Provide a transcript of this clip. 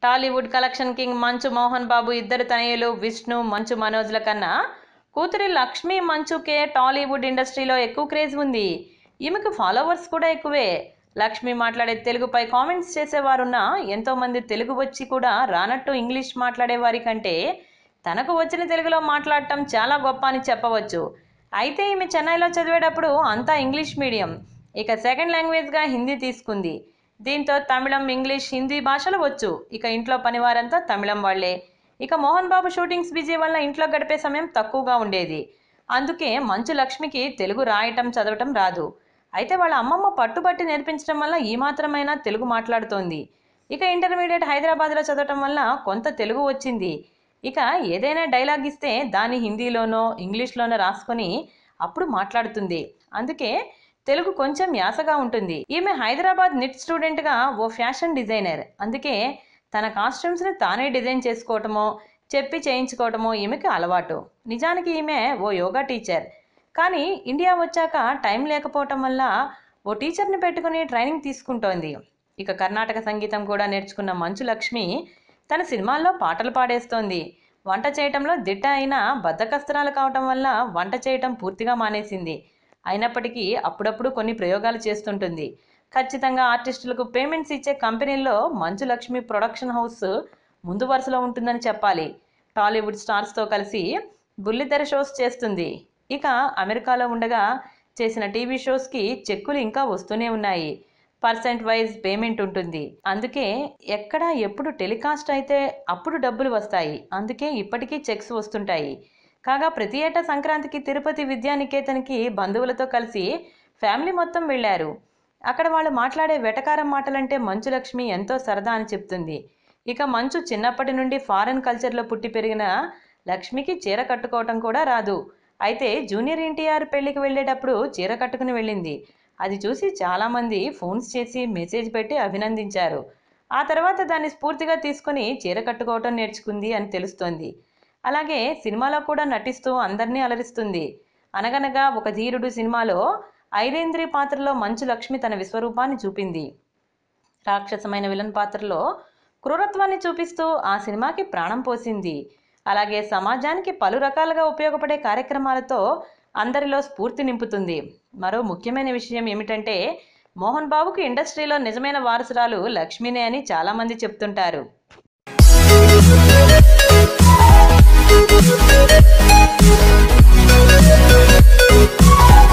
Tollywood collection king మంచు మోహన్ బాబు ఇద్దరు తనయులు విష్ణు మంచు మనోజ్ల కన్నా కూతురి లక్ష్మీ మంచుకే టాలీవుడ్ ఇండస్ట్రీలో ఎక్కువ క్రేజ్ ఉంది ఈమెకు ఫాలోవర్స్ కూడా ఎక్కువే లక్ష్మి మాట్లాడే తెలుగుపై కామెంట్స్ చేసేవారున్నా ఎంతోమంది తెలుగు వచ్చి కూడా రానట్టు ఇంగ్లీష్ మాట్లాడే వారి కంటే తనకు వచ్చిన తెలుగులో మాట్లాడటం చాలా గొప్ప అని చెప్పవచ్చు అయితే ఈమె చెన్నైలో చదివేటప్పుడు అంతా ఇంగ్లీష్ మీడియం ఇక సెకండ్ లాంగ్వేజ్గా హిందీ తీసుకుంది దీంతో తమిళం ఇంగ్లీష్ హిందీ భాషలు వచ్చు ఇక ఇంట్లో పనివారంతా తమిళం వాళ్ళే ఇక మోహన్ బాబు షూటింగ్స్ బిజీ వల్ల ఇంట్లో గడిపే సమయం తక్కువగా ఉండేది అందుకే మంచు లక్ష్మికి తెలుగు రాయటం చదవటం రాదు అయితే వాళ్ళ అమ్మమ్మ పట్టుబట్టి నేర్పించడం వల్ల ఈ మాత్రమైనా తెలుగు మాట్లాడుతోంది ఇక ఇంటర్మీడియట్ హైదరాబాద్లో చదవటం వల్ల కొంత తెలుగు వచ్చింది ఇక ఏదైనా డైలాగ్ ఇస్తే దాన్ని హిందీలోనో ఇంగ్లీష్లోనో రాసుకొని అప్పుడు మాట్లాడుతుంది అందుకే తెలుగు కొంచెం యాసగా ఉంటుంది ఈమె హైదరాబాద్ నిట్ స్టూడెంట్గా ఓ ఫ్యాషన్ డిజైనర్ అందుకే తన కాస్ట్యూమ్స్ని తానే డిజైన్ చేసుకోవటమో చెప్పి చేయించుకోవటమో ఈమెకి అలవాటు నిజానికి ఈమె ఓ యోగా టీచర్ కానీ ఇండియా వచ్చాక టైం లేకపోవటం వల్ల ఓ టీచర్ని పెట్టుకుని ట్రైనింగ్ తీసుకుంటోంది ఇక కర్ణాటక సంగీతం కూడా నేర్చుకున్న మంచు లక్ష్మి తన సినిమాల్లో పాటలు పాడేస్తోంది వంట చేయటంలో దిట్ట అయినా బద్ధకస్తరాలు కావటం వల్ల వంట చేయటం పూర్తిగా మానేసింది అయినప్పటికీ అప్పుడప్పుడు కొన్ని ప్రయోగాలు చేస్తుంటుంది ఖచ్చితంగా ఆర్టిస్టులకు పేమెంట్స్ ఇచ్చే కంపెనీల్లో మంచు లక్ష్మి ప్రొడక్షన్ హౌస్ ముందు వరుసలో ఉంటుందని చెప్పాలి టాలీవుడ్ స్టార్స్తో కలిసి బుల్లితెర షోస్ చేస్తుంది ఇక అమెరికాలో ఉండగా చేసిన టీవీ షోస్కి చెక్కులు ఇంకా వస్తూనే ఉన్నాయి పర్సెంట్ వైజ్ పేమెంట్ ఉంటుంది అందుకే ఎక్కడ ఎప్పుడు టెలికాస్ట్ అయితే అప్పుడు డబ్బులు వస్తాయి అందుకే ఇప్పటికీ చెక్స్ వస్తుంటాయి కాగా ప్రతి ఏటా సంక్రాంతికి తిరుపతి విద్యానికేతన్కి బంధువులతో కలిసి ఫ్యామిలీ మొత్తం వెళ్ళారు అక్కడ వాళ్ళు మాట్లాడే వెటకారం మాటలంటే మంచు లక్ష్మి ఎంతో సరదా అని చెప్తుంది ఇక మంచు చిన్నప్పటి నుండి ఫారెన్ కల్చర్లో పుట్టి పెరిగిన లక్ష్మికి చీర కట్టుకోవటం కూడా రాదు అయితే జూనియర్ ఎన్టీఆర్ పెళ్లికి వెళ్ళేటప్పుడు చీర కట్టుకుని వెళ్ళింది అది చూసి చాలామంది ఫోన్స్ చేసి మెసేజ్ పెట్టి అభినందించారు ఆ తర్వాత దాన్ని స్ఫూర్తిగా తీసుకుని చీర కట్టుకోవటం నేర్చుకుంది అని తెలుస్తోంది అలాగే సినిమాలో కూడా నటిస్తూ అందరినీ అలరిస్తుంది అనగనగా ఒక ధీరుడు సినిమాలో ఐరేంద్రి పాత్రలో మంచు లక్ష్మి తన విశ్వరూపాన్ని చూపింది రాక్షసమైన విలన్ పాత్రలో క్రూరత్వాన్ని చూపిస్తూ ఆ సినిమాకి ప్రాణం పోసింది అలాగే సమాజానికి పలు రకాలుగా ఉపయోగపడే కార్యక్రమాలతో అందరిలో స్ఫూర్తి నింపుతుంది మరో ముఖ్యమైన విషయం ఏమిటంటే మోహన్ బాబుకు ఇండస్ట్రీలో నిజమైన వారసురాలు లక్ష్మినే అని చాలామంది చెప్తుంటారు Thank you.